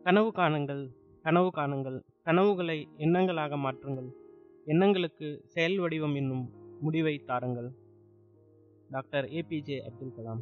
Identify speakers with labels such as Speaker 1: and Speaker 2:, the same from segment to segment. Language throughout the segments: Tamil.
Speaker 1: கனவு காணுங்கள் கனவு காணுங்கள் கனவுகளை எண்ணங்களாக மாற்றுங்கள் எண்ணங்களுக்கு செயல் வடிவம் என்னும் முடிவை தாருங்கள் டாக்டர் ஏபிஜே அப்துல் கலாம்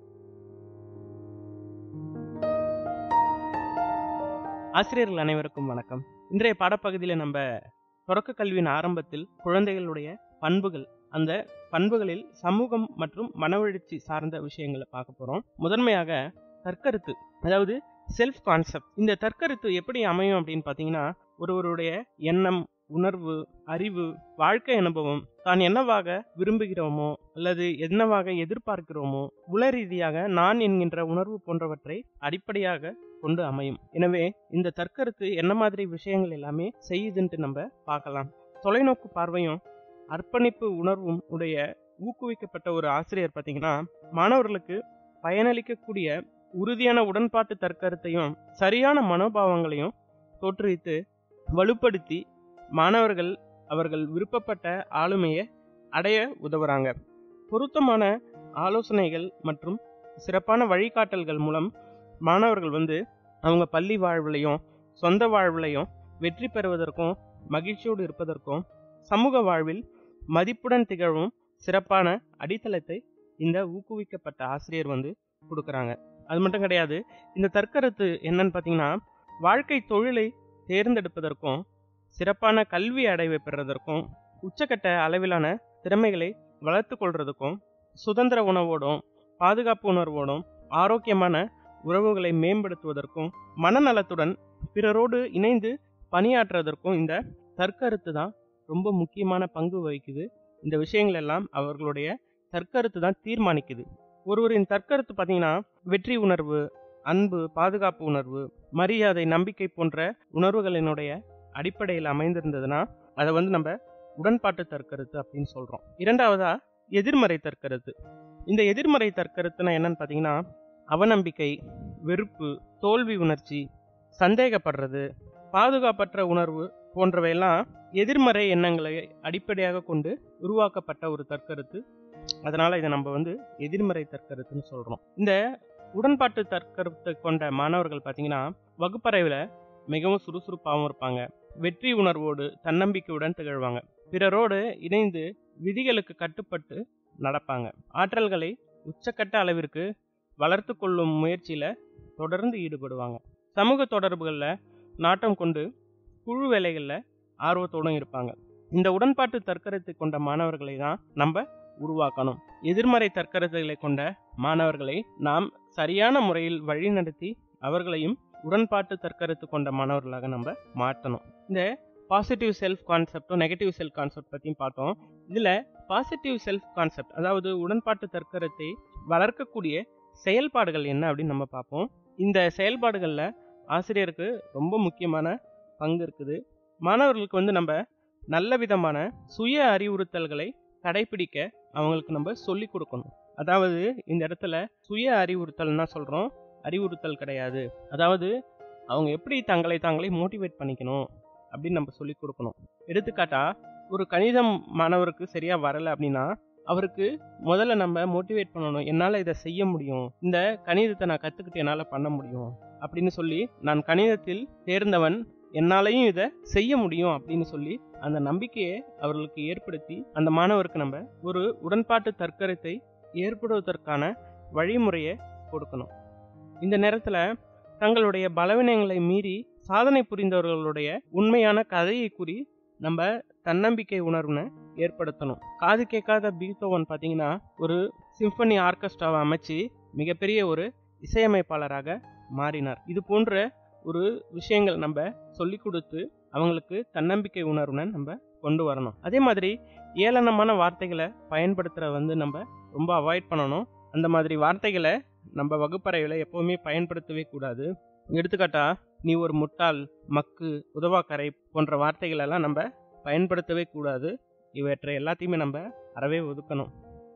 Speaker 1: ஆசிரியர்கள் அனைவருக்கும் வணக்கம் இன்றைய பாடப்பகுதியில் நம்ம தொடக்க கல்வியின் ஆரம்பத்தில் குழந்தைகளுடைய பண்புகள் அந்த பண்புகளில் சமூகம் மற்றும் மனவெழுச்சி சார்ந்த விஷயங்களை பார்க்க போறோம் முதன்மையாக தற்கருத்து அதாவது செல்ஃப் கான்செப்ட் இந்த தற்கருத்து எப்படி அமையும் அப்படின்னு பார்த்தீங்கன்னா ஒருவருடைய எண்ணம் உணர்வு அறிவு வாழ்க்கை அனுபவம் தான் என்னவாக விரும்புகிறோமோ அல்லது என்னவாக எதிர்பார்க்கிறோமோ உள ரீதியாக நான் என்கின்ற உணர்வு போன்றவற்றை அடிப்படையாக கொண்டு அமையும் எனவே இந்த தற்கருத்து என்ன மாதிரி விஷயங்கள் எல்லாமே செய்யுதுன்ட்டு நம்ம பார்க்கலாம் தொலைநோக்கு பார்வையும் அர்ப்பணிப்பு உணர்வும் உடைய ஊக்குவிக்கப்பட்ட ஒரு ஆசிரியர் பார்த்தீங்கன்னா மாணவர்களுக்கு பயனளிக்கக்கூடிய உறுதியான உடன்பாட்டு தற்கருத்தையும் சரியான மனோபாவங்களையும் தோற்றுவித்து வலுப்படுத்தி மாணவர்கள் அவர்கள் விருப்பப்பட்ட ஆளுமையை அடைய உதவுறாங்க பொருத்தமான ஆலோசனைகள் மற்றும் சிறப்பான வழிகாட்டல்கள் மூலம் மாணவர்கள் வந்து அவங்க பள்ளி வாழ்விலையும் சொந்த வாழ்விலையும் வெற்றி பெறுவதற்கும் மகிழ்ச்சியோடு இருப்பதற்கும் சமூக வாழ்வில் மதிப்புடன் திகழும் சிறப்பான அடித்தளத்தை இந்த ஊக்குவிக்கப்பட்ட ஆசிரியர் வந்து கொடுக்குறாங்க அது மட்டும் கிடையாது இந்த தற்கருத்து என்னன்னு பார்த்தீங்கன்னா வாழ்க்கை தொழிலை தேர்ந்தெடுப்பதற்கும் சிறப்பான கல்வி அடைவை பெறுவதற்கும் உச்சக்கட்ட அளவிலான திறமைகளை வளர்த்து கொள்றதுக்கும் சுதந்திர உணவோடும் பாதுகாப்பு உணர்வோடும் ஆரோக்கியமான உறவுகளை மேம்படுத்துவதற்கும் மனநலத்துடன் பிறரோடு இணைந்து பணியாற்றுவதற்கும் இந்த தற்கருத்து தான் ரொம்ப முக்கியமான பங்கு வகிக்குது இந்த விஷயங்கள் எல்லாம் அவர்களுடைய தற்கருத்து தான் தீர்மானிக்குது ஒருவரின் தற்கருத்து பார்த்தீங்கன்னா வெற்றி உணர்வு அன்பு பாதுகாப்பு உணர்வு மரியாதை நம்பிக்கை போன்ற உணர்வுகளினுடைய அடிப்படையில் அமைந்திருந்ததுன்னா அதை வந்து நம்ம உடன்பாட்டு தற்கருத்து அப்படின்னு சொல்றோம் இரண்டாவதா எதிர்மறை தற்கருத்து இந்த எதிர்மறை தற்கருத்துனா என்னன்னு பார்த்தீங்கன்னா அவநம்பிக்கை வெறுப்பு தோல்வி உணர்ச்சி சந்தேகப்படுறது பாதுகாப்பற்ற உணர்வு போன்றவையெல்லாம் எதிர்மறை எண்ணங்களை அடிப்படையாக கொண்டு உருவாக்கப்பட்ட ஒரு தற்கருத்து அதனால இதை நம்ம வந்து எதிர்மறை தற்கருத்துன்னு சொல்றோம் இந்த உடன்பாட்டு தற்கருத்தை கொண்ட மாணவர்கள் பார்த்தீங்கன்னா வகுப்பறையில் மிகவும் சுறுசுறுப்பாகவும் இருப்பாங்க வெற்றி உணர்வோடு தன்னம்பிக்கையுடன் திகழ்வாங்க பிறரோடு இணைந்து விதிகளுக்கு கட்டுப்பட்டு நடப்பாங்க ஆற்றல்களை உச்சக்கட்ட அளவிற்கு வளர்த்து கொள்ளும் முயற்சியில தொடர்ந்து ஈடுபடுவாங்க சமூக தொடர்புகளில் நாட்டம் கொண்டு குழு வேலைகளில் ஆர்வத்தோடும் இருப்பாங்க இந்த உடன்பாட்டு தற்கருத்தை கொண்ட மாணவர்களை தான் நம்ம உருவாக்கணும் எதிர்மறை தற்கருத்துகளை கொண்ட மாணவர்களை நாம் சரியான முறையில் வழிநடத்தி அவர்களையும் உடன்பாட்டு தற்கருத்து கொண்ட மாணவர்களாக நம்ம மாற்றணும் இந்த பாசிட்டிவ் செல்ஃப் கான்செப்டும் நெகட்டிவ் செல்ஃப் கான்செப்ட் பற்றியும் பார்த்தோம் இதில் பாசிட்டிவ் செல்ஃப் கான்செப்ட் அதாவது உடன்பாட்டு தற்கருத்தை வளர்க்கக்கூடிய செயல்பாடுகள் என்ன அப்படின்னு நம்ம பார்ப்போம் இந்த செயல்பாடுகளில் ஆசிரியருக்கு ரொம்ப முக்கியமான பங்கு இருக்குது மாணவர்களுக்கு வந்து நம்ம நல்ல விதமான சுய அறிவுறுத்தல்களை கடைபிடிக்க அவங்களுக்கு நம்ம சொல்லி கொடுக்கணும் அதாவது இந்த இடத்துல சுய அறிவுறுத்தல்னா சொல்கிறோம் அறிவுறுத்தல் கிடையாது அதாவது அவங்க எப்படி தங்களை தாங்களே மோட்டிவேட் பண்ணிக்கணும் அப்படின்னு நம்ம சொல்லி கொடுக்கணும் எடுத்துக்காட்டா ஒரு கணிதம் மாணவருக்கு சரியா வரல அப்படின்னா அவருக்கு முதல்ல நம்ம மோட்டிவேட் பண்ணணும் என்னால் இதை செய்ய முடியும் இந்த கணிதத்தை நான் கற்றுக்கிட்டு என்னால் பண்ண முடியும் அப்படின்னு சொல்லி நான் கணிதத்தில் தேர்ந்தவன் என்னாலையும் இதை செய்ய முடியும் அப்படின்னு சொல்லி அந்த நம்பிக்கையை அவர்களுக்கு ஏற்படுத்தி அந்த மாணவருக்கு நம்ம ஒரு உடன்பாட்டு தற்கரத்தை ஏற்படுவதற்கான வழிமுறையை கொடுக்கணும் இந்த நேரத்தில் தங்களுடைய பலவீனங்களை மீறி சாதனை புரிந்தவர்களுடைய உண்மையான கதையை கூறி நம்ம தன்னம்பிக்கை உணர்வுனை ஏற்படுத்தணும் காது கேட்காத பீத்தோவன் பார்த்தீங்கன்னா ஒரு சிம்பனி ஆர்கெஸ்ட்ராவை அமைச்சு மிகப்பெரிய ஒரு இசையமைப்பாளராக மாறினார் இது போன்ற ஒரு விஷயங்கள் நம்ம சொல்லி கொடுத்து அவங்களுக்கு தன்னம்பிக்கை உணர்வுனை நம்ம கொண்டு வரணும் அதே மாதிரி ஏளனமான வார்த்தைகளை பயன்படுத்துகிற வந்து நம்ம ரொம்ப அவாய்ட் பண்ணணும் அந்த மாதிரி வார்த்தைகளை நம்ம வகுப்பறையில் எப்போவுமே பயன்படுத்தவே கூடாது எடுத்துக்காட்டா நீ ஒரு முட்டாள் மக்கு உதவாக்கரை போன்ற வார்த்தைகளெல்லாம் நம்ம பயன்படுத்தவே கூடாது இவற்றை எல்லாத்தையுமே நம்ம அறவே ஒதுக்கணும்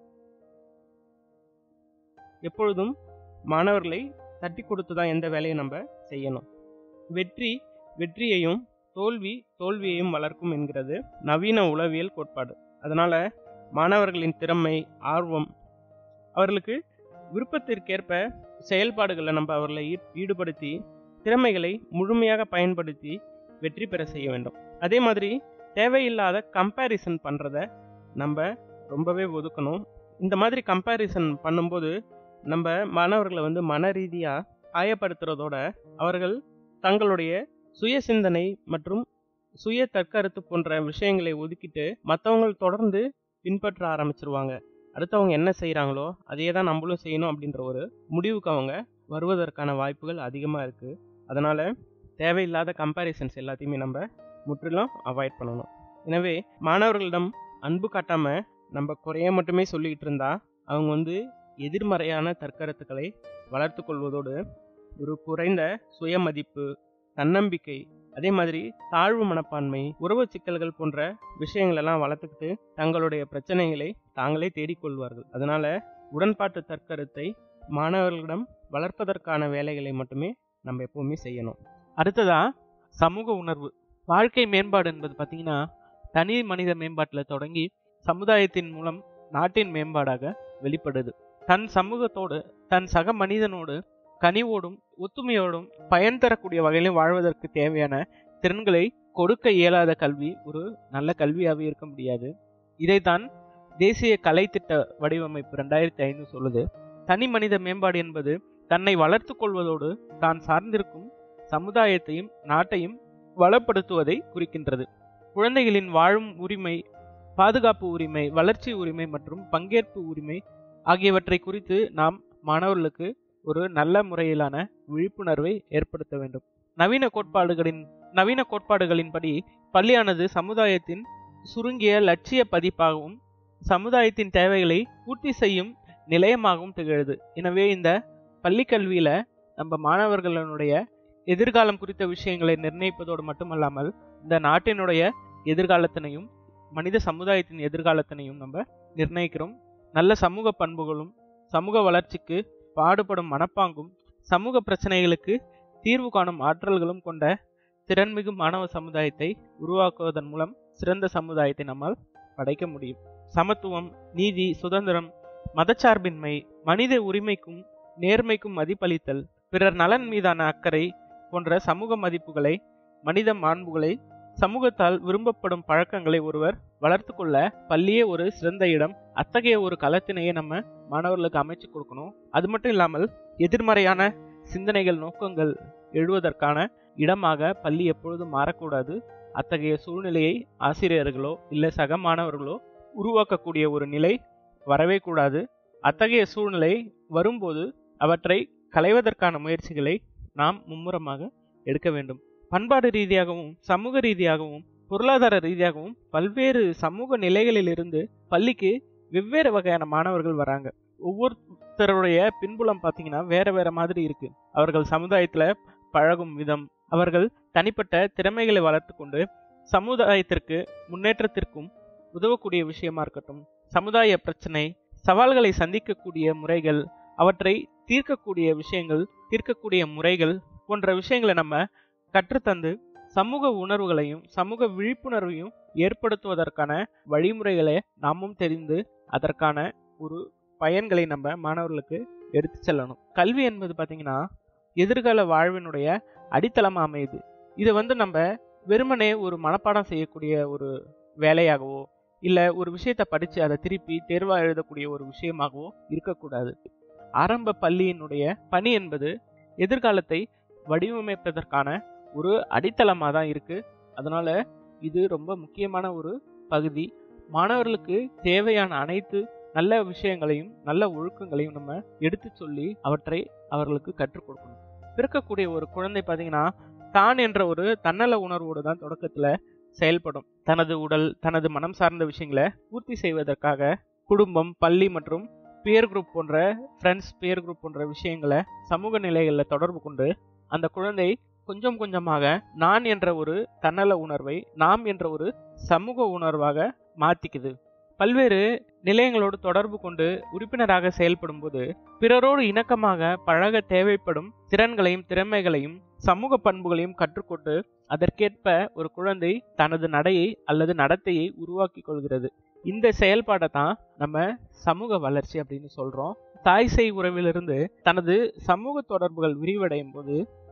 Speaker 1: எப்பொழுதும் மாணவர்களை தட்டி கொடுத்து தான் எந்த வேலையை நம்ம செய்யணும் வெற்றி வெற்றியையும் தோல்வி தோல்வியையும் வளர்க்கும் என்கிறது நவீன உளவியல் கோட்பாடு அதனால மாணவர்களின் திறமை ஆர்வம் அவர்களுக்கு விருப்பத்திற்கேற்ப செயல்பாடுகளை நம்ம அவர்களை ஈ- ஈடுபடுத்தி திறமைகளை முழுமையாக பயன்படுத்தி வெற்றி பெற செய்ய வேண்டும் அதே மாதிரி தேவையில்லாத கம்பேரிசன் பண்ணுறத நம்ம ரொம்பவே ஒதுக்கணும் இந்த மாதிரி கம்பேரிசன் பண்ணும்போது நம்ம மாணவர்களை வந்து மன ரீதியாக காயப்படுத்துறதோட அவர்கள் தங்களுடைய சுய சிந்தனை மற்றும் சுய தற்கருத்து போன்ற விஷயங்களை ஒதுக்கிட்டு மற்றவங்க தொடர்ந்து பின்பற்ற ஆரம்பிச்சிருவாங்க அடுத்தவங்க என்ன செய்கிறாங்களோ அதையே தான் நம்மளும் செய்யணும் அப்படின்ற ஒரு முடிவுக்கு அவங்க வருவதற்கான வாய்ப்புகள் அதிகமாக இருக்குது அதனால் தேவையில்லாத கம்பேரிசன்ஸ் எல்லாத்தையுமே நம்ம முற்றிலும் அவாய்ட் பண்ணணும் எனவே மாணவர்களிடம் அன்பு காட்டாமல் நம்ம குறைய மட்டுமே சொல்லிக்கிட்டு இருந்தா அவங்க வந்து எதிர்மறையான தற்கருத்துக்களை வளர்த்து கொள்வதோடு ஒரு குறைந்த சுயமதிப்பு தன்னம்பிக்கை அதே மாதிரி தாழ்வு மனப்பான்மை உறவு சிக்கல்கள் போன்ற விஷயங்கள் எல்லாம் வளர்த்துக்கிட்டு தங்களுடைய பிரச்சனைகளை தாங்களே தேடிக்கொள்வார்கள் அதனால உடன்பாட்டு தற்கருத்தை மாணவர்களிடம் வளர்ப்பதற்கான வேலைகளை மட்டுமே நம்ம எப்பவுமே செய்யணும்
Speaker 2: அடுத்ததா சமூக உணர்வு வாழ்க்கை மேம்பாடு என்பது பார்த்தீங்கன்னா தனி மனித மேம்பாட்டில் தொடங்கி சமுதாயத்தின் மூலம் நாட்டின் மேம்பாடாக வெளிப்படுது தன் சமூகத்தோடு தன் சக மனிதனோடு கனிவோடும் ஒத்துமையோடும் பயன் தரக்கூடிய வகையிலும் வாழ்வதற்கு தேவையான திறன்களை கொடுக்க இயலாத கல்வி ஒரு நல்ல கல்வியாகவே இருக்க முடியாது இதைத்தான் தேசிய கலைத்திட்ட வடிவமைப்பு ரெண்டாயிரத்தி ஐந்து சொல்லுது தனி மனித மேம்பாடு என்பது தன்னை வளர்த்து கொள்வதோடு தான் சார்ந்திருக்கும் சமுதாயத்தையும் நாட்டையும் வளப்படுத்துவதை குறிக்கின்றது குழந்தைகளின் வாழும் உரிமை பாதுகாப்பு உரிமை வளர்ச்சி உரிமை மற்றும் பங்கேற்பு உரிமை ஆகியவற்றை குறித்து நாம் மாணவர்களுக்கு ஒரு நல்ல முறையிலான விழிப்புணர்வை ஏற்படுத்த வேண்டும் நவீன கோட்பாடுகளின் நவீன கோட்பாடுகளின்படி பள்ளியானது சமுதாயத்தின் சுருங்கிய லட்சிய பதிப்பாகவும் சமுதாயத்தின் தேவைகளை பூர்த்தி செய்யும் நிலையமாகவும் திகழுது எனவே இந்த பள்ளி கல்வியில நம்ம மாணவர்களுடைய எதிர்காலம் குறித்த விஷயங்களை நிர்ணயிப்பதோடு மட்டுமல்லாமல் இந்த நாட்டினுடைய எதிர்காலத்தினையும் மனித சமுதாயத்தின் எதிர்காலத்தினையும் நம்ம நிர்ணயிக்கிறோம் நல்ல சமூக பண்புகளும் சமூக வளர்ச்சிக்கு பாடுபடும் மனப்பாங்கும் சமூக பிரச்சனைகளுக்கு தீர்வு காணும் ஆற்றல்களும் கொண்ட திறன்மிகு மாணவ சமுதாயத்தை உருவாக்குவதன் மூலம் சிறந்த சமுதாயத்தை நம்மால் படைக்க முடியும் சமத்துவம் நீதி சுதந்திரம் மதச்சார்பின்மை மனித உரிமைக்கும் நேர்மைக்கும் மதிப்பளித்தல் பிறர் நலன் மீதான அக்கறை போன்ற சமூக மதிப்புகளை மனித மாண்புகளை சமூகத்தால் விரும்பப்படும் பழக்கங்களை ஒருவர் வளர்த்து கொள்ள பள்ளியே ஒரு சிறந்த இடம் அத்தகைய ஒரு களத்தினையே நம்ம மாணவர்களுக்கு அமைச்சு கொடுக்கணும் அது மட்டும் இல்லாமல் எதிர்மறையான சிந்தனைகள் நோக்கங்கள் எழுவதற்கான இடமாக பள்ளி எப்பொழுதும் மாறக்கூடாது அத்தகைய சூழ்நிலையை ஆசிரியர்களோ இல்லை சக மாணவர்களோ உருவாக்கக்கூடிய ஒரு நிலை வரவே கூடாது அத்தகைய சூழ்நிலை வரும்போது அவற்றை களைவதற்கான முயற்சிகளை நாம் மும்முரமாக எடுக்க வேண்டும் பண்பாடு ரீதியாகவும் சமூக ரீதியாகவும் பொருளாதார ரீதியாகவும் பல்வேறு சமூக நிலைகளிலிருந்து பள்ளிக்கு வெவ்வேறு வகையான மாணவர்கள் வராங்க ஒவ்வொருத்தருடைய பின்புலம் பார்த்தீங்கன்னா வேற வேற மாதிரி இருக்கு அவர்கள் சமுதாயத்துல பழகும் விதம் அவர்கள் தனிப்பட்ட திறமைகளை வளர்த்து கொண்டு சமுதாயத்திற்கு முன்னேற்றத்திற்கும் உதவக்கூடிய விஷயமா இருக்கட்டும் சமுதாய பிரச்சனை சவால்களை சந்திக்கக்கூடிய முறைகள் அவற்றை தீர்க்கக்கூடிய விஷயங்கள் தீர்க்கக்கூடிய முறைகள் போன்ற விஷயங்களை நம்ம கற்றுத்தந்து சமூக உணர்வுகளையும் சமூக விழிப்புணர்வையும் ஏற்படுத்துவதற்கான வழிமுறைகளை நாமும் தெரிந்து அதற்கான ஒரு பயன்களை நம்ம மாணவர்களுக்கு எடுத்து செல்லணும் கல்வி என்பது பார்த்தீங்கன்னா எதிர்கால வாழ்வினுடைய அடித்தளமா அமையுது இதை வந்து நம்ம வெறுமனே ஒரு மனப்பாடம் செய்யக்கூடிய ஒரு வேலையாகவோ இல்லை ஒரு விஷயத்தை படித்து அதை திருப்பி தேர்வாக எழுதக்கூடிய ஒரு விஷயமாகவோ இருக்கக்கூடாது ஆரம்ப பள்ளியினுடைய பணி என்பது எதிர்காலத்தை வடிவமைப்பதற்கான ஒரு அடித்தளமாக தான் இருக்கு அதனால இது ரொம்ப முக்கியமான ஒரு பகுதி மாணவர்களுக்கு தேவையான அனைத்து நல்ல விஷயங்களையும் நல்ல ஒழுக்கங்களையும் நம்ம எடுத்து சொல்லி அவற்றை அவர்களுக்கு கற்றுக் கொடுக்கணும் பிறக்கக்கூடிய ஒரு குழந்தை பார்த்தீங்கன்னா தான் என்ற ஒரு தன்னல உணர்வோடு தான் தொடக்கத்தில் செயல்படும் தனது உடல் தனது மனம் சார்ந்த விஷயங்களை பூர்த்தி செய்வதற்காக குடும்பம் பள்ளி மற்றும் பியர் குரூப் போன்ற ஃப்ரெண்ட்ஸ் பியர் குரூப் போன்ற விஷயங்களை சமூக நிலைகளில் தொடர்பு கொண்டு அந்த குழந்தை கொஞ்சம் கொஞ்சமாக நான் என்ற ஒரு தன்னல உணர்வை நாம் என்ற ஒரு சமூக உணர்வாக மாத்திக்குது பல்வேறு நிலையங்களோடு தொடர்பு கொண்டு உறுப்பினராக செயல்படும் போது பிறரோடு இணக்கமாக பழக தேவைப்படும் திறன்களையும் திறமைகளையும் சமூக பண்புகளையும் கற்றுக்கொண்டு அதற்கேற்ப ஒரு குழந்தை தனது நடையை அல்லது நடத்தையை உருவாக்கி கொள்கிறது இந்த செயல்பாடை தான் நம்ம சமூக வளர்ச்சி அப்படின்னு சொல்றோம் தாய் சேய் உறவிலிருந்து தனது சமூக தொடர்புகள் விரிவடையும் போது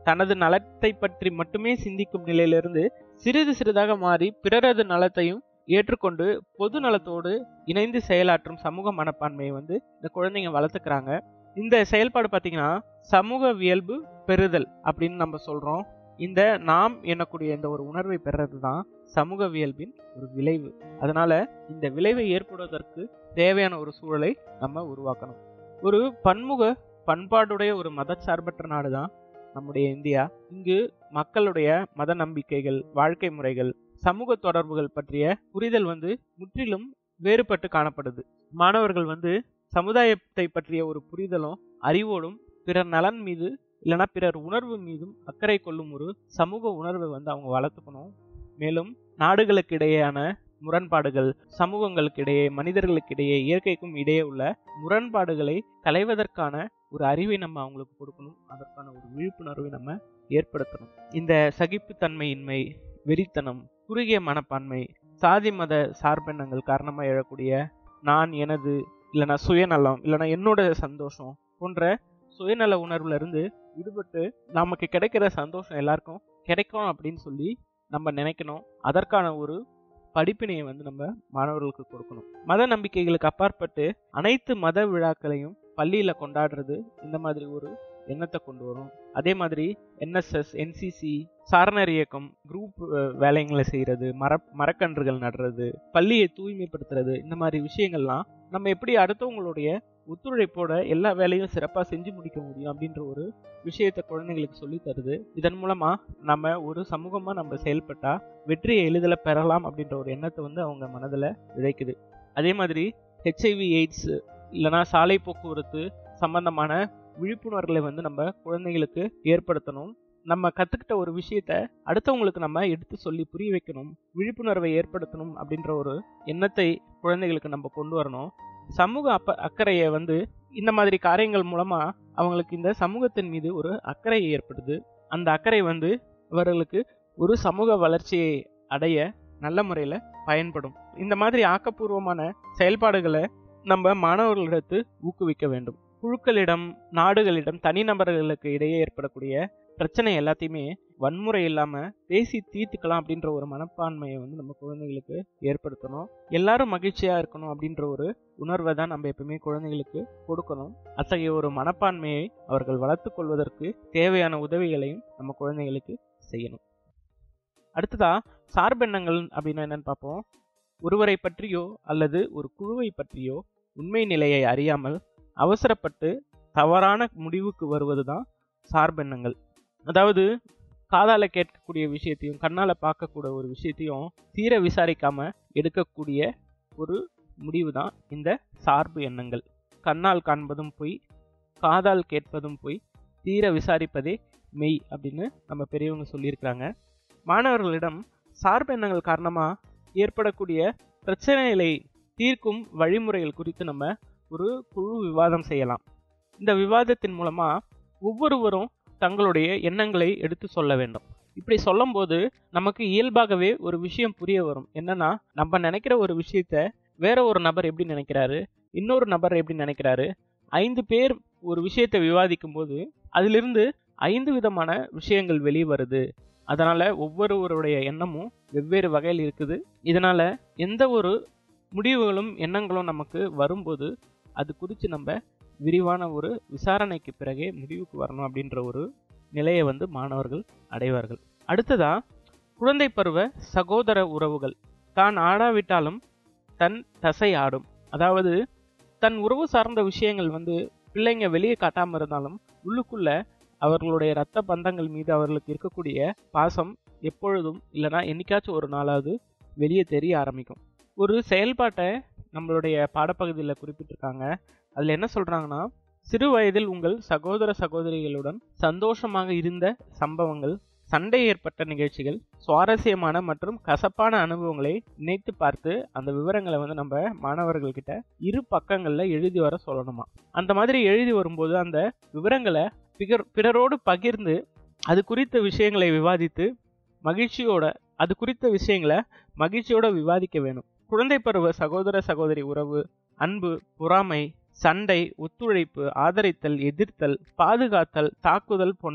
Speaker 2: தனது நலத்தை பற்றி மட்டுமே சிந்திக்கும் நிலையிலிருந்து சிறிது சிறிதாக மாறி பிறரது நலத்தையும் ஏற்றுக்கொண்டு பொது நலத்தோடு இணைந்து செயலாற்றும் சமூக மனப்பான்மையை வந்து இந்த குழந்தைங்க வளர்த்துக்கிறாங்க இந்த செயல்பாடு பார்த்தீங்கன்னா சமூகவியல்பு பெறுதல் அப்படின்னு நம்ம சொல்றோம் இந்த நாம் எண்ணக்கூடிய இந்த ஒரு உணர்வை பெறது தான் சமூகவியல்பின் ஒரு விளைவு அதனால இந்த விளைவை ஏற்படுவதற்கு தேவையான ஒரு சூழலை நம்ம உருவாக்கணும் ஒரு பன்முக பண்பாடுடைய ஒரு மதச்சார்பற்ற நாடு தான் நம்முடைய இந்தியா இங்கு மக்களுடைய மத நம்பிக்கைகள் வாழ்க்கை முறைகள் சமூக தொடர்புகள் பற்றிய புரிதல் வந்து முற்றிலும் வேறுபட்டு காணப்படுது மாணவர்கள் வந்து சமுதாயத்தை பற்றிய ஒரு புரிதலும் அறிவோடும் பிறர் நலன் மீது இல்லைனா பிறர் உணர்வு மீதும் அக்கறை கொள்ளும் ஒரு சமூக உணர்வை வந்து அவங்க வளர்த்துக்கணும் மேலும் நாடுகளுக்கு இடையேயான முரண்பாடுகள் சமூகங்களுக்கு இடையே மனிதர்களுக்கு இடையே இயற்கைக்கும் இடையே உள்ள முரண்பாடுகளை களைவதற்கான ஒரு அறிவை நம்ம அவங்களுக்கு கொடுக்கணும் அதற்கான ஒரு விழிப்புணர்வை நம்ம ஏற்படுத்தணும் இந்த சகிப்புத்தன்மையின்மை வெறித்தனம் குறுகிய மனப்பான்மை சாதி மத சார்பெண்ணங்கள் காரணமாக எழக்கூடிய நான் எனது இல்லைனா சுயநலம் இல்லைனா என்னோட சந்தோஷம் போன்ற சுயநல உணர்வுல இருந்து விடுபட்டு நமக்கு கிடைக்கிற சந்தோஷம் எல்லாருக்கும் கிடைக்கும் அப்படின்னு சொல்லி நம்ம நினைக்கணும் அதற்கான ஒரு படிப்பினையை வந்து நம்ம மாணவர்களுக்கு கொடுக்கணும் மத நம்பிக்கைகளுக்கு அப்பாற்பட்டு அனைத்து மத விழாக்களையும் பள்ளியில கொண்டாடுறது இந்த மாதிரி ஒரு எண்ணத்தை கொண்டு வரும் அதே மாதிரி என்எஸ்எஸ் என்சிசி சாரணர் இயக்கம் குரூப் வேலைங்களை செய்யறது மர மரக்கன்றுகள் நடுறது பள்ளியை தூய்மைப்படுத்துறது இந்த மாதிரி விஷயங்கள்லாம் நம்ம எப்படி அடுத்தவங்களுடைய ஒத்துழைப்போட எல்லா வேலையும் சிறப்பாக செஞ்சு முடிக்க முடியும் அப்படின்ற ஒரு விஷயத்தை குழந்தைங்களுக்கு சொல்லி தருது இதன் மூலமா நம்ம ஒரு சமூகமா நம்ம செயல்பட்டா வெற்றியை எளிதில் பெறலாம் அப்படின்ற ஒரு எண்ணத்தை வந்து அவங்க மனதில் விதைக்குது அதே மாதிரி ஹெச்ஐவி எய்ட்ஸ் இல்லைனா சாலை போக்குவரத்து சம்பந்தமான விழிப்புணர்வுகளை வந்து நம்ம குழந்தைங்களுக்கு ஏற்படுத்தணும் நம்ம கற்றுக்கிட்ட ஒரு விஷயத்த அடுத்தவங்களுக்கு நம்ம எடுத்து சொல்லி புரிய வைக்கணும் விழிப்புணர்வை ஏற்படுத்தணும் அப்படின்ற ஒரு எண்ணத்தை குழந்தைகளுக்கு நம்ம கொண்டு வரணும் சமூக அப்ப அக்கறையை வந்து இந்த மாதிரி காரியங்கள் மூலமா அவங்களுக்கு இந்த சமூகத்தின் மீது ஒரு அக்கறை ஏற்படுது அந்த அக்கறை வந்து அவர்களுக்கு ஒரு சமூக வளர்ச்சியை அடைய நல்ல முறையில் பயன்படும் இந்த மாதிரி ஆக்கப்பூர்வமான செயல்பாடுகளை நம்ம மாணவர்களிடத்து ஊக்குவிக்க வேண்டும் குழுக்களிடம் நாடுகளிடம் தனிநபர்களுக்கு இடையே ஏற்படக்கூடிய பிரச்சனை எல்லாத்தையுமே வன்முறை இல்லாம பேசி தீர்த்துக்கலாம் அப்படின்ற ஒரு மனப்பான்மையை வந்து நம்ம குழந்தைகளுக்கு ஏற்படுத்தணும் எல்லாரும் மகிழ்ச்சியா இருக்கணும் அப்படின்ற ஒரு உணர்வை தான் நம்ம எப்பவுமே குழந்தைகளுக்கு கொடுக்கணும் அத்தகைய ஒரு மனப்பான்மையை அவர்கள் வளர்த்து கொள்வதற்கு தேவையான உதவிகளையும் நம்ம குழந்தைகளுக்கு செய்யணும் அடுத்ததா சார்பெண்ணங்கள் அப்படின்னா என்னன்னு பார்ப்போம் ஒருவரை பற்றியோ அல்லது ஒரு குழுவை பற்றியோ உண்மை நிலையை அறியாமல் அவசரப்பட்டு தவறான முடிவுக்கு வருவது தான் சார்பெண்ணங்கள் அதாவது காதால கேட்கக்கூடிய விஷயத்தையும் கண்ணால பார்க்கக்கூடிய ஒரு விஷயத்தையும் தீர விசாரிக்காம எடுக்கக்கூடிய ஒரு முடிவு தான் இந்த சார்பு எண்ணங்கள் கண்ணால் காண்பதும் பொய் காதால் கேட்பதும் பொய் தீர விசாரிப்பதே மெய் அப்படின்னு நம்ம பெரியவங்க சொல்லியிருக்கிறாங்க மாணவர்களிடம் சார்பு எண்ணங்கள் காரணமா ஏற்படக்கூடிய பிரச்சனைகளை தீர்க்கும் வழிமுறைகள் குறித்து நம்ம ஒரு குழு விவாதம் செய்யலாம் இந்த விவாதத்தின் மூலமா ஒவ்வொருவரும் தங்களுடைய எண்ணங்களை எடுத்து சொல்ல வேண்டும் இப்படி சொல்லும்போது நமக்கு இயல்பாகவே ஒரு விஷயம் புரிய வரும் என்னன்னா நம்ம நினைக்கிற ஒரு விஷயத்த வேற ஒரு நபர் எப்படி நினைக்கிறாரு இன்னொரு நபர் எப்படி நினைக்கிறாரு ஐந்து பேர் ஒரு விஷயத்தை விவாதிக்கும் போது அதிலிருந்து ஐந்து விதமான விஷயங்கள் வெளியே வருது அதனால ஒவ்வொருவருடைய எண்ணமும் வெவ்வேறு வகையில் இருக்குது இதனால எந்த ஒரு முடிவுகளும் எண்ணங்களும் நமக்கு வரும்போது அது குறித்து நம்ம விரிவான ஒரு விசாரணைக்கு பிறகே முடிவுக்கு வரணும் அப்படின்ற ஒரு நிலையை வந்து மாணவர்கள் அடைவார்கள் அடுத்ததா குழந்தை பருவ சகோதர உறவுகள் தான் ஆடாவிட்டாலும் தன் தசை ஆடும் அதாவது தன் உறவு சார்ந்த விஷயங்கள் வந்து பிள்ளைங்க வெளியே காட்டாம இருந்தாலும் உள்ளுக்குள்ள அவர்களுடைய இரத்த பந்தங்கள் மீது அவர்களுக்கு இருக்கக்கூடிய பாசம் எப்பொழுதும் இல்லைனா என்னைக்காச்சும் ஒரு நாளாவது வெளியே தெரிய ஆரம்பிக்கும் ஒரு செயல்பாட்டை நம்மளுடைய பாடப்பகுதியில் குறிப்பிட்டிருக்காங்க அதில் என்ன சொல்கிறாங்கன்னா சிறு வயதில் உங்கள் சகோதர சகோதரிகளுடன் சந்தோஷமாக இருந்த சம்பவங்கள் சண்டை ஏற்பட்ட நிகழ்ச்சிகள் சுவாரஸ்யமான மற்றும் கசப்பான அனுபவங்களை நினைத்து பார்த்து அந்த விவரங்களை வந்து நம்ம மாணவர்கள்கிட்ட இரு பக்கங்களில் எழுதி வர சொல்லணுமா அந்த மாதிரி எழுதி வரும்போது அந்த விவரங்களை பிகர் பிறரோடு பகிர்ந்து அது குறித்த விஷயங்களை விவாதித்து மகிழ்ச்சியோட அது குறித்த விஷயங்களை மகிழ்ச்சியோட விவாதிக்க வேணும் குழந்தை பருவ சகோதர சகோதரி உறவு அன்பு பொறாமை சண்டை ஒத்துழைப்பு ஆதரித்தல் எதிர்த்தல் பாதுகாத்தல் தாக்குதல் போன்ற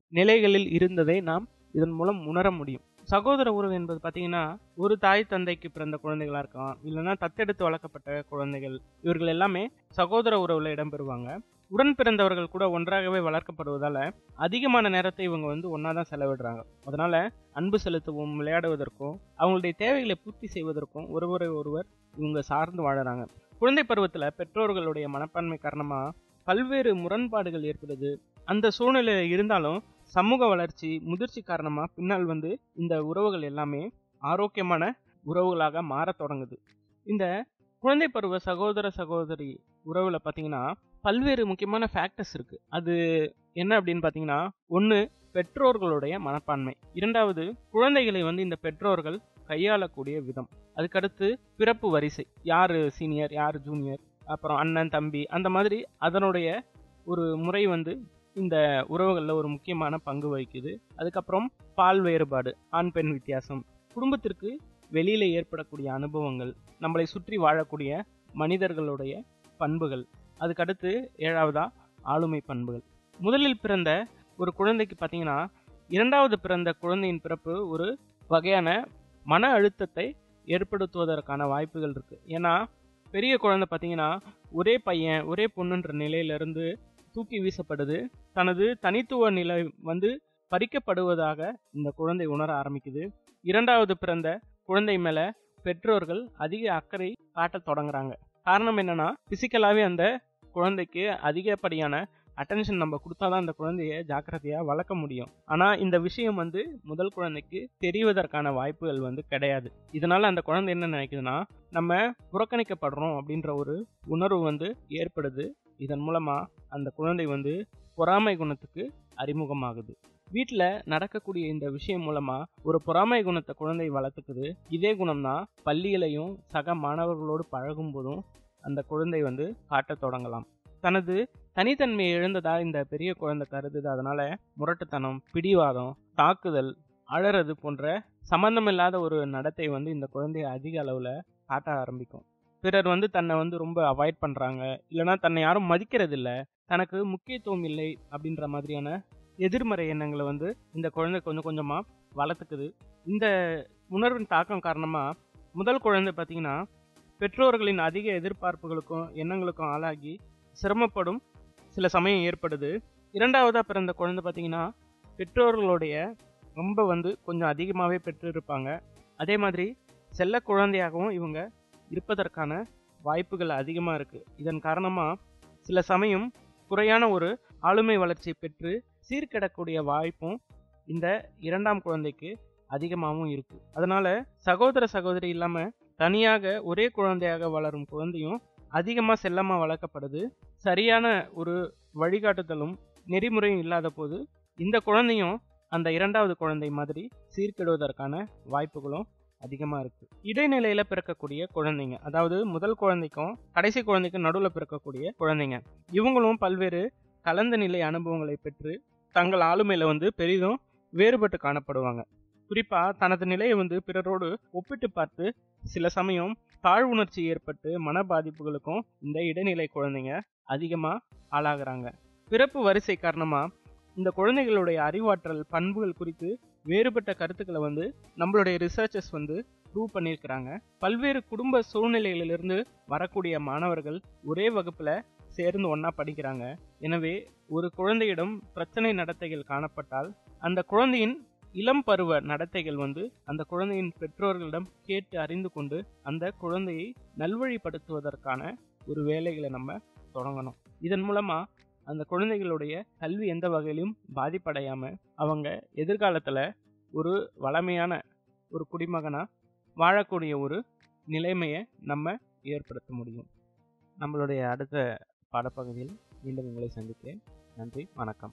Speaker 2: நிலைகளில் இருந்ததை நாம் இதன் மூலம் உணர முடியும் சகோதர உறவு என்பது பார்த்தீங்கன்னா ஒரு தாய் தந்தைக்கு பிறந்த குழந்தைகளா இருக்கலாம் இல்லைன்னா தத்தெடுத்து வளர்க்கப்பட்ட குழந்தைகள் இவர்கள் எல்லாமே சகோதர உறவுல இடம்பெறுவாங்க உடன் பிறந்தவர்கள் கூட ஒன்றாகவே வளர்க்கப்படுவதால அதிகமான நேரத்தை இவங்க வந்து ஒன்றா தான் செலவிடுறாங்க அதனால அன்பு செலுத்தவும் விளையாடுவதற்கும் அவங்களுடைய தேவைகளை பூர்த்தி செய்வதற்கும் ஒருவரை ஒருவர் இவங்க சார்ந்து வாழறாங்க குழந்தை பருவத்தில் பெற்றோர்களுடைய மனப்பான்மை காரணமாக பல்வேறு முரண்பாடுகள் ஏற்படுது அந்த சூழ்நிலை இருந்தாலும் சமூக வளர்ச்சி முதிர்ச்சி காரணமாக பின்னால் வந்து இந்த உறவுகள் எல்லாமே ஆரோக்கியமான உறவுகளாக மாறத் தொடங்குது இந்த குழந்தை பருவ சகோதர சகோதரி உறவுல பார்த்தீங்கன்னா பல்வேறு முக்கியமான ஃபேக்டர்ஸ் இருக்கு அது என்ன அப்படின்னு பார்த்தீங்கன்னா ஒன்று பெற்றோர்களுடைய மனப்பான்மை இரண்டாவது குழந்தைகளை வந்து இந்த பெற்றோர்கள் கையாளக்கூடிய விதம் அதுக்கடுத்து பிறப்பு வரிசை யார் சீனியர் யார் ஜூனியர் அப்புறம் அண்ணன் தம்பி அந்த மாதிரி அதனுடைய ஒரு முறை வந்து இந்த உறவுகளில் ஒரு முக்கியமான பங்கு வகிக்குது அதுக்கப்புறம் பால் வேறுபாடு ஆண் பெண் வித்தியாசம் குடும்பத்திற்கு வெளியில ஏற்படக்கூடிய அனுபவங்கள் நம்மளை சுற்றி வாழக்கூடிய மனிதர்களுடைய பண்புகள் அதுக்கடுத்து ஏழாவதா ஆளுமை பண்புகள் முதலில் பிறந்த ஒரு குழந்தைக்கு பார்த்தீங்கன்னா இரண்டாவது பிறந்த குழந்தையின் பிறப்பு ஒரு வகையான மன அழுத்தத்தை ஏற்படுத்துவதற்கான வாய்ப்புகள் இருக்கு ஏன்னா பெரிய குழந்தை பார்த்தீங்கன்னா ஒரே பையன் ஒரே பொண்ணுன்ற நிலையிலிருந்து தூக்கி வீசப்படுது தனது தனித்துவ நிலை வந்து பறிக்கப்படுவதாக இந்த குழந்தை உணர ஆரம்பிக்குது இரண்டாவது பிறந்த குழந்தை மேல பெற்றோர்கள் அதிக அக்கறை காட்டத் தொடங்குறாங்க காரணம் என்னன்னா பிசிக்கலாவே அந்த குழந்தைக்கு அதிகப்படியான அட்டென்ஷன் நம்ம கொடுத்தாதான் அந்த குழந்தைய ஜாக்கிரதையா வளர்க்க முடியும் ஆனா இந்த விஷயம் வந்து முதல் குழந்தைக்கு தெரிவதற்கான வாய்ப்புகள் வந்து கிடையாது இதனால அந்த குழந்தை என்ன நினைக்குதுன்னா நம்ம புறக்கணிக்கப்படுறோம் அப்படின்ற ஒரு உணர்வு வந்து ஏற்படுது இதன் மூலமா அந்த குழந்தை வந்து பொறாமை குணத்துக்கு அறிமுகமாகுது வீட்டில் நடக்கக்கூடிய இந்த விஷயம் மூலமா ஒரு பொறாமை குணத்தை குழந்தை வளர்த்துக்குது இதே குணம் தான் பள்ளியிலையும் சக மாணவர்களோடு பழகும் போதும் அந்த குழந்தை வந்து காட்டத் தொடங்கலாம் தனது தனித்தன்மையை இழந்ததா இந்த பெரிய குழந்தை கருதுது அதனால முரட்டுத்தனம் பிடிவாதம் தாக்குதல் அழறது போன்ற சம்பந்தமில்லாத ஒரு நடத்தை வந்து இந்த குழந்தைய அதிக அளவில் காட்ட ஆரம்பிக்கும் பிறர் வந்து தன்னை வந்து ரொம்ப அவாய்ட் பண்ணுறாங்க இல்லைனா தன்னை யாரும் மதிக்கிறது இல்ல தனக்கு முக்கியத்துவம் இல்லை அப்படின்ற மாதிரியான எதிர்மறை எண்ணங்களை வந்து இந்த குழந்தை கொஞ்சம் கொஞ்சமாக வளர்த்துக்குது இந்த உணர்வின் தாக்கம் காரணமாக முதல் குழந்தை பார்த்தீங்கன்னா பெற்றோர்களின் அதிக எதிர்பார்ப்புகளுக்கும் எண்ணங்களுக்கும் ஆளாகி சிரமப்படும் சில சமயம் ஏற்படுது இரண்டாவதாக பிறந்த குழந்தை பார்த்தீங்கன்னா பெற்றோர்களுடைய ரொம்ப வந்து கொஞ்சம் அதிகமாகவே பெற்றிருப்பாங்க அதே மாதிரி செல்ல குழந்தையாகவும் இவங்க இருப்பதற்கான வாய்ப்புகள் அதிகமாக இருக்குது இதன் காரணமாக சில சமயம் குறையான ஒரு ஆளுமை வளர்ச்சி பெற்று சீர்கெடக்கூடிய வாய்ப்பும் இந்த இரண்டாம் குழந்தைக்கு அதிகமாகவும் இருக்குது அதனால சகோதர சகோதரி இல்லாமல் தனியாக ஒரே குழந்தையாக வளரும் குழந்தையும் அதிகமாக செல்லமாக வளர்க்கப்படுது சரியான ஒரு வழிகாட்டுதலும் நெறிமுறையும் இல்லாத போது இந்த குழந்தையும் அந்த இரண்டாவது குழந்தை மாதிரி சீர்கெடுவதற்கான வாய்ப்புகளும் அதிகமாக இருக்கு இடைநிலையில பிறக்கக்கூடிய குழந்தைங்க அதாவது முதல் குழந்தைக்கும் கடைசி குழந்தைக்கும் நடுவில் பிறக்கக்கூடிய குழந்தைங்க இவங்களும் பல்வேறு கலந்த நிலை அனுபவங்களை பெற்று தங்கள் ஆளுமையில வந்து பெரிதும் வேறுபட்டு காணப்படுவாங்க குறிப்பா தனது நிலையை வந்து பிறரோடு ஒப்பிட்டு பார்த்து சில சமயம் தாழ்வுணர்ச்சி ஏற்பட்டு மன பாதிப்புகளுக்கும் இந்த இடைநிலை குழந்தைங்க அதிகமா ஆளாகிறாங்க பிறப்பு வரிசை காரணமா இந்த குழந்தைகளுடைய அறிவாற்றல் பண்புகள் குறித்து வேறுபட்ட கருத்துக்களை வந்து நம்மளுடைய ரிசர்ச்சர்ஸ் வந்து ப்ரூவ் பண்ணியிருக்கிறாங்க பல்வேறு குடும்ப சூழ்நிலைகளிலிருந்து வரக்கூடிய மாணவர்கள் ஒரே வகுப்புல சேர்ந்து ஒண்ணா படிக்கிறாங்க எனவே ஒரு குழந்தையிடம் பிரச்சனை நடத்தைகள் காணப்பட்டால் அந்த குழந்தையின் இளம் பருவ நடத்தைகள் வந்து அந்த குழந்தையின் பெற்றோர்களிடம் கேட்டு அறிந்து கொண்டு அந்த குழந்தையை நல்வழிப்படுத்துவதற்கான ஒரு வேலைகளை நம்ம தொடங்கணும் இதன் மூலமா அந்த குழந்தைகளுடைய கல்வி எந்த வகையிலும் பாதிப்படையாம அவங்க எதிர்காலத்துல ஒரு வளமையான ஒரு குடிமகனா வாழக்கூடிய ஒரு நிலைமையை நம்ம ஏற்படுத்த முடியும் நம்மளுடைய அடுத்த பாடப்பகுதியில் மீண்டும் உங்களை சந்திக்கிறேன் நன்றி வணக்கம்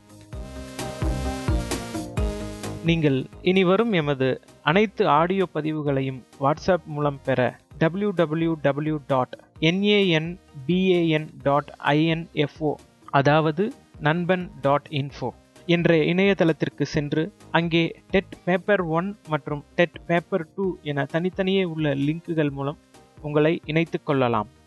Speaker 2: நீங்கள் இனி வரும் எமது அனைத்து ஆடியோ பதிவுகளையும் வாட்ஸ்அப் மூலம் பெற W W W dot N A N B A N dot I N F O அதாவது நண்பன் டாட் இன்ஃபோ என்ற இணையதளத்திற்கு சென்று அங்கே டெட் பேப்பர் ஒன் மற்றும் டெட் பேப்பர் டூ என தனித்தனியே உள்ள லிங்குகள் மூலம் உங்களை இணைத்துக் கொள்ளலாம்